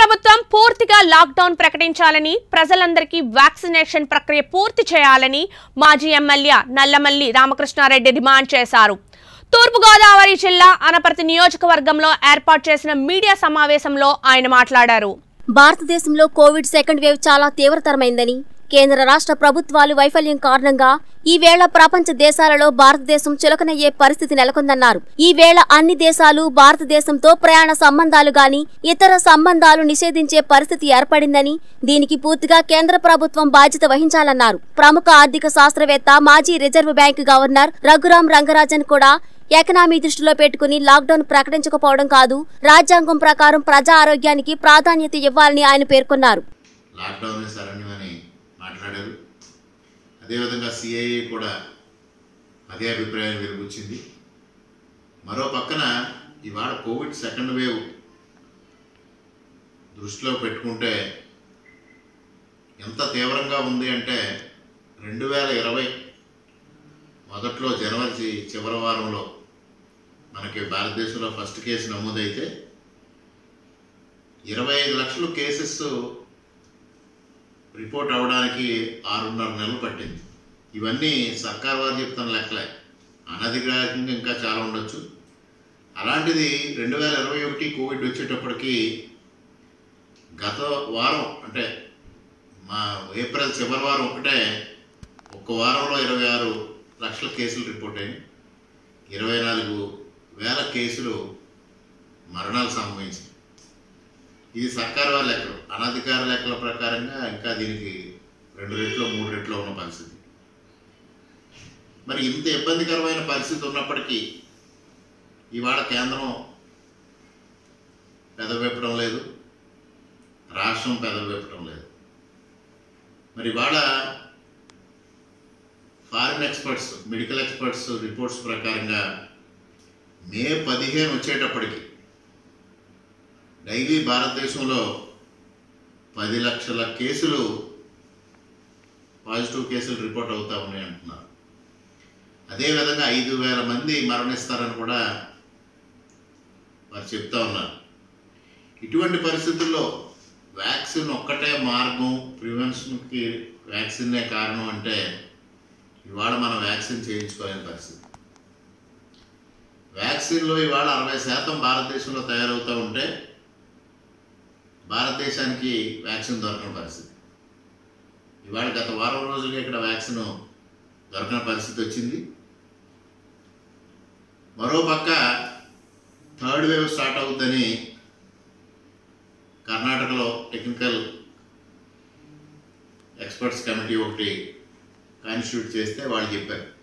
ప్రభుత్వం పూర్తిగా లాక్డౌన్ ప్రకటించాలని ప్రజలందరికీ వ్యాక్సినేషన్ ప్రక్రియ పూర్తి చేయాలని మాజీ ఎమ్మెల్యే నల్లమల్లి రామకృష్ణారెడ్డి డిమాండ్ చేశారు తూర్పుగోదావరి జిల్లా అనపర్తి నియోజకవర్గంలో ఏర్పాటు చేసిన మీడియా సమావేశంలో ఆయన మాట్లాడారు భారతదేశంలో కోవిడ్ సెకండ్ వేవ్ చాలా తీవ్రతరమైందని కేంద్ర రాష్ట్ర ప్రభుత్వాలు వైఫల్యం కారణంగా ఈ వేళ ప్రపంచ దేశాలలో భారతదేశం చులకనయ్యే పరిస్థితి నెలకొందన్నారు ఈ వేళ అన్ని దేశాలు భారతదేశంతో ప్రయాణ సంబంధాలు గాని ఇతర సంబంధాలు నిషేధించే పరిస్థితి ఏర్పడిందని దీనికి పూర్తిగా కేంద్ర ప్రభుత్వం బాధ్యత వహించాలన్నారు ప్రముఖ ఆర్థిక శాస్త్రవేత్త మాజీ reserve bank governor Raghuram Rangarajan కూడా ఎకనామీ దృష్టిలో పెట్టుకుని లాక్డౌన్ ప్రకటించకపోవడం కాదు రాజ్యాంగం ప్రకారం ప్రజా ఆరోగ్యానికి ప్రాధాన్యత ఇవ్వాలని ఆయన పేర్కొన్నారు లాక్డౌన్ శరణ్యమని మాట్లాడారు అదేవిధంగా సిఐఏ కూడా అదే అభిప్రాయం వెలుగుచ్చింది మరో పక్కన ఇవాళ కోవిడ్ సెకండ్ వేవ్ దృష్టిలో పెట్టుకుంటే ఎంత తీవ్రంగా ఉంది అంటే రెండు వేల ఇరవై మొదట్లో జనవరి చి- చివరి వారంలో మనకి భారతదేశంలో ఫస్ట్ కేసు నమోదైతే ఇరవై ఐదు లక్షల కేసెస్ రిపోర్ట్ అవ్వడానికి ఆరున్నర నెలలు పట్టింది ఇవన్నీ సర్కార్ వారు చెప్తున్న లెక్కలే అనధికారికంగా ఇంకా చాలా ఉండొచ్చు అలాంటిది రెండు వేల ఇరవై ఒకటి కోవిడ్ వచ్చేటప్పటికి గత వారం అంటే మా ఏప్రిల్ చివరి వారం ఒకటే ఒక్క వారంలో ఇరవై ఆరు లక్షల కేసులు రిపోర్ట్ అయినాయి ఇరవై నాలుగు వేల కేసులు మరణాలు సంభవించాయి ఇది సర్కారు వారి లెక్కలు అనధికార లెక్కల ప్రకారంగా ఇంకా దీనికి రెండు రెట్లు మూడు రెట్లు ఉన్న పరిస్థితి మరి ఇంత ఇబ్బందికరమైన పరిస్థితి ఉన్నప్పటికీ ఇవాళ కేంద్రం పెదవిప్పడం లేదు రాష్ట్రం పెదవిప్పడం లేదు మరి ఇవాళ foreign experts medical experts reports ప్రకారంగా మే పదిహేను వచ్చేటప్పటికి డైలీ భారతదేశంలో పది లక్షల కేసులు పాజిటివ్ కేసులు రిపోర్ట్ అవుతా ఉన్నాయి అంటున్నారు అదేవిధంగా ఐదు వేల మంది మరణిస్తారని కూడా వారు చెప్తా ఉన్నారు ఇటువంటి పరిస్థితుల్లో వ్యాక్సిన్ ఒక్కటే మార్గం ప్రివెన్షన్కి వ్యాక్సిన్నే కారణం అంటే ఇవాళ మనం వ్యాక్సిన్ చేయించుకోలేని పరిస్థితి వ్యాక్సిన్లో ఇవాళ అరవై శాతం భారతదేశంలో తయారవుతూ ఉంటే భారతదేశానికి వ్యాక్సిన్ దొరకని పరిస్థితి ఇవాళ గత వారం రోజులుగా ఇక్కడ వ్యాక్సిన్ దొరకని పరిస్థితి వచ్చింది మరోపక్క థర్డ్ వేవ్ స్టార్ట్ అవుతుందని కర్ణాటకలో టెక్నికల్ ఎక్స్పర్ట్స్ కమిటీ ఒకటి కాన్స్టిట్యూట్ చేస్తే వాళ్ళు చెప్పారు